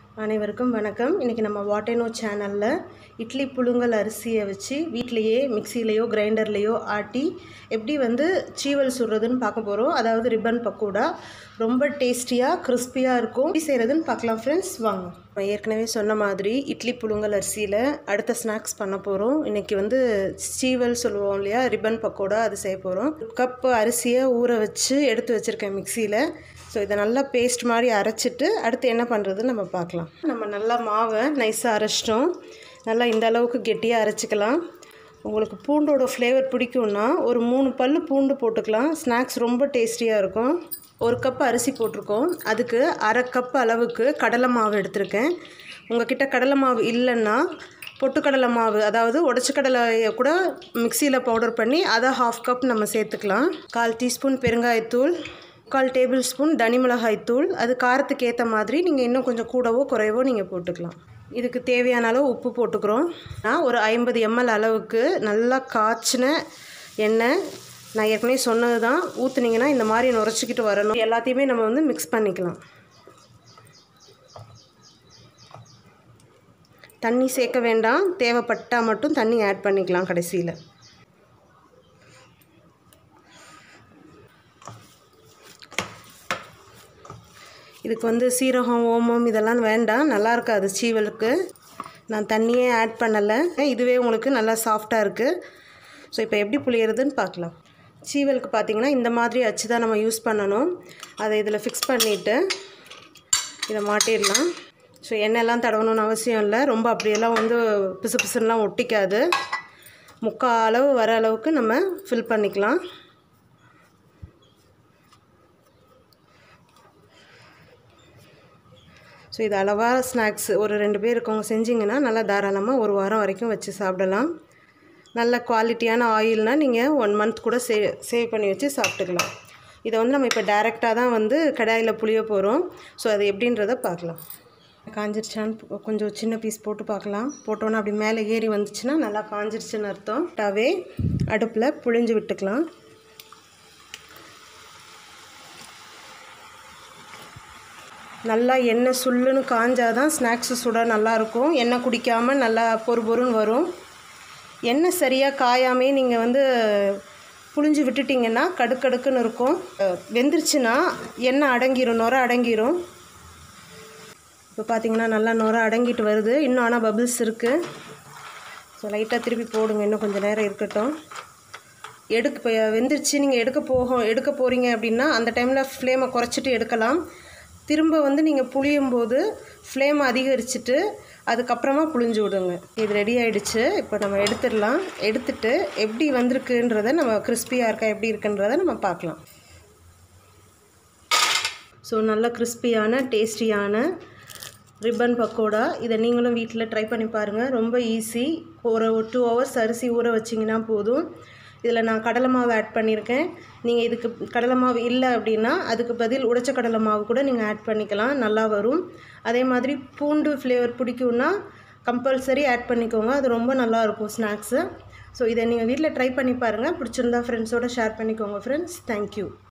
அனைவருக்கும் வணக்கம் இன்றைக்கி நம்ம வாட்டேனோ சேனலில் இட்லி புழுங்கல் அரிசியை வச்சு வீட்லேயே மிக்சிலேயோ கிரைண்டர்லேயோ ஆட்டி எப்படி வந்து சீவல் சுடுறதுன்னு பார்க்க போகிறோம் அதாவது ரிப்பன் பக்கோடா ரொம்ப டேஸ்டியாக கிறிஸ்பியாக இருக்கும் எப்படி செய்கிறதுன்னு பார்க்கலாம் ஃப்ரெண்ட்ஸ் வாங்க நான் ஏற்கனவே சொன்ன மாதிரி இட்லி புழுங்கல் அரிசியில் அடுத்த ஸ்நாக்ஸ் பண்ண போகிறோம் இன்றைக்கி வந்து சீவல் சொல்லுவோம் இல்லையா ரிப்பன் பக்கோடா அது செய்ய போகிறோம் கப் அரிசியை ஊற வச்சு எடுத்து வச்சுருக்கேன் மிக்சியில் ஸோ இதை நல்லா பேஸ்ட் மாதிரி அரைச்சிட்டு அடுத்து என்ன பண்ணுறதுன்னு நம்ம பார்க்கலாம் நம்ம நல்லா மாவை நைஸாக அரைச்சிட்டோம் நல்லா இந்த அளவுக்கு கெட்டியாக அரைச்சிக்கலாம் உங்களுக்கு பூண்டோட ஃப்ளேவர் பிடிக்கும்னா ஒரு மூணு பல் பூண்டு போட்டுக்கலாம் ஸ்நாக்ஸ் ரொம்ப டேஸ்டியாக இருக்கும் ஒரு கப் அரிசி போட்டிருக்கோம் அதுக்கு அரை கப் அளவுக்கு கடலை மாவு எடுத்திருக்கேன் உங்ககிட்ட கடலை மாவு இல்லைன்னா பொட்டுக்கடலை மாவு அதாவது உடச்சி கடலையை கூட மிக்சியில் பவுடர் பண்ணி அதை ஹாஃப் கப் நம்ம சேர்த்துக்கலாம் கால் டீஸ்பூன் பெருங்காயத்தூள் கால் டேபிள் ஸ்பூன் தனி மிளகாய் தூள் அது காரத்துக்கு ஏற்ற மாதிரி நீங்கள் இன்னும் கொஞ்சம் கூடவோ குறைவோ நீங்கள் போட்டுக்கலாம் இதுக்கு தேவையான அளவு உப்பு போட்டுக்கிறோம் நான் ஒரு ஐம்பது எம்எல் அளவுக்கு நல்லா காய்ச்சின எண்ணெய் நான் ஏற்கனவே சொன்னது தான் ஊற்றுனீங்கன்னா இந்த மாதிரி நுரைச்சிக்கிட்டு வரணும் எல்லாத்தையுமே நம்ம வந்து மிக்ஸ் பண்ணிக்கலாம் தண்ணி சேர்க்க வேண்டாம் தேவைப்பட்டால் மட்டும் தண்ணி ஆட் பண்ணிக்கலாம் கடைசியில் இதுக்கு வந்து சீரகம் ஓமம் இதெல்லாம் வேண்டாம் நல்லா இருக்காது சீவலுக்கு நான் தண்ணியே ஆட் பண்ணலை இதுவே உங்களுக்கு நல்லா சாஃப்டாக இருக்குது ஸோ இப்போ எப்படி புளியறதுன்னு பார்க்கலாம் சீவலுக்கு பார்த்திங்கன்னா இந்த மாதிரி அச்சு தான் நம்ம யூஸ் பண்ணணும் அதை இதில் ஃபிக்ஸ் பண்ணிவிட்டு இதை மாட்டிடலாம் ஸோ எண்ணெய்லாம் தடவணும்னு அவசியம் இல்லை ரொம்ப அப்படியெல்லாம் வந்து பிசு பிசுன்னெலாம் ஒட்டிக்காது முக்கால் அளவு வர அளவுக்கு நம்ம ஃபில் பண்ணிக்கலாம் ஸோ இது அளவாக ஸ்நாக்ஸ் ஒரு ரெண்டு பேர் இருக்கவங்க செஞ்சிங்கன்னா நல்லா தாராளமாக ஒரு வாரம் வரைக்கும் வச்சு சாப்பிடலாம் நல்ல குவாலிட்டியான ஆயில்னால் நீங்கள் ஒன் மந்த் கூட சே சேவ் பண்ணி வச்சு சாப்பிட்டுக்கலாம் இதை வந்து நம்ம இப்போ டைரெக்டாக தான் வந்து கடாயில் புளிய போகிறோம் ஸோ அது எப்படின்றத பார்க்கலாம் காஞ்சிருச்சான்னு கொஞ்சம் சின்ன பீஸ் போட்டு பார்க்கலாம் போட்டோன்னா அப்படி மேலே ஏறி வந்துச்சுன்னா நல்லா காஞ்சிருச்சுன்னு அர்த்தம் டாவே அடுப்பில் புழிஞ்சு விட்டுக்கலாம் நல்லா எண்ணெய் சுள்ளுன்னு காஞ்சாதான் ஸ்நாக்ஸு சுட நல்லாயிருக்கும் எண்ணெய் குடிக்காமல் நல்லா பொறு பொறுன்னு வரும் எண்ணெய் சரியாக காயாமே நீங்கள் வந்து புழிஞ்சு விட்டுட்டிங்கன்னா கடுக்கடுக்குன்னு இருக்கும் வெந்துருச்சுன்னா எண்ணெய் அடங்கிரும் நுர அடங்கிரும் இப்போ பார்த்தீங்கன்னா நல்லா நுர அடங்கிட்டு வருது இன்னும் ஆனால் பபிள்ஸ் இருக்குது ஸோ லைட்டாக திருப்பி போடுங்க இன்னும் கொஞ்சம் நேரம் இருக்கட்டும் எடுக்க இப்போ வெந்துருச்சு நீங்கள் எடுக்க போகும் எடுக்க போகிறீங்க அப்படின்னா அந்த டைமில் ஃப்ளேமை குறைச்சிட்டு எடுக்கலாம் திரும்ப வந்து நீங்கள் புளியும் போது ஃப்ளேம் அதிகரிச்சுட்டு அதுக்கப்புறமா புளிஞ்சு விடுங்க இது ரெடி ஆகிடுச்சு இப்போ நம்ம எடுத்துடலாம் எடுத்துட்டு எப்படி வந்திருக்குன்றத நம்ம கிறிஸ்பியாக இருக்கா எப்படி இருக்குன்றத நம்ம பார்க்கலாம் ஸோ நல்ல கிறிஸ்பியான டேஸ்டியான ரிப்பன் பக்கோடா இதை நீங்களும் வீட்டில் ட்ரை பண்ணி பாருங்கள் ரொம்ப ஈஸி ஒரு டூ ஹவர்ஸ் அரிசி ஊற வச்சிங்கன்னா போதும் இதில் நான் கடலை மாவு ஆட் பண்ணியிருக்கேன் நீங்கள் இதுக்கு கடலை மாவு இல்லை அப்படின்னா அதுக்கு பதில் உடைச்ச கடலை மாவு கூட நீங்கள் ஆட் பண்ணிக்கலாம் நல்லா வரும் அதே மாதிரி பூண்டு ஃப்ளேவர் பிடிக்கும்னா கம்பல்சரி ஆட் பண்ணிக்கோங்க அது ரொம்ப நல்லாயிருக்கும் ஸ்நாக்ஸு ஸோ இதை நீங்கள் வீட்டில் ட்ரை பண்ணி பாருங்கள் பிடிச்சிருந்தா ஃப்ரெண்ட்ஸோடு ஷேர் பண்ணிக்கோங்க ஃப்ரெண்ட்ஸ் தேங்க்யூ